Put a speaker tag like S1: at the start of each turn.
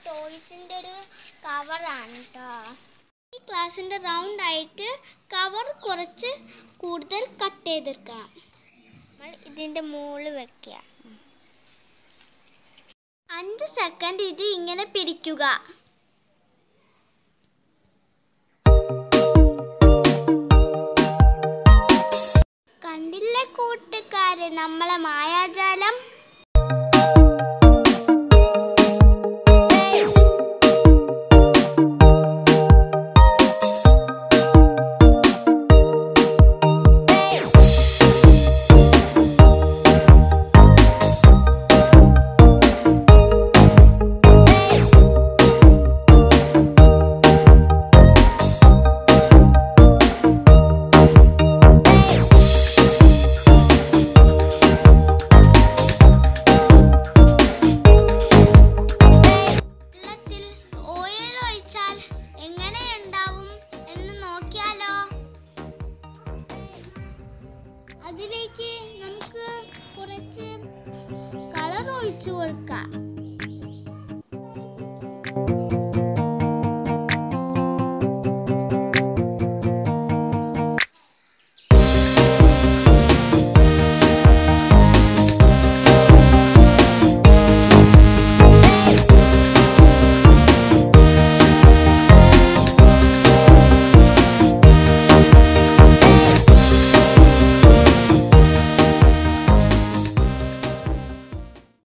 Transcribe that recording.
S1: ടോയ്സിൻ്റെ ഒരു കവറാണ് കേട്ടോ ഈ ഗ്ലാസിൻ്റെ റൗണ്ട് ആയിട്ട് കവർ കുറച്ച് കൂടുതൽ കട്ട് ചെയ്തെടുക്കണം നമ്മൾ ഇതിൻ്റെ മുകളിൽ വെക്കുക അഞ്ച് സെക്കൻഡ് ഇത് ഇങ്ങനെ പിടിക്കുക കണ്ടില്ലേ കൂട്ടുകാരെ നമ്മളെ മായാജാലം വെള്ളത്തിൽ ഓയിൽ ഒഴിച്ചാൽ എങ്ങനെയുണ്ടാവും എന്ന് നോക്കിയാലോ അതിലേക്ക് നമുക്ക് കുറച്ച് കളർ ഒഴിച്ചു കൊടുക്കാം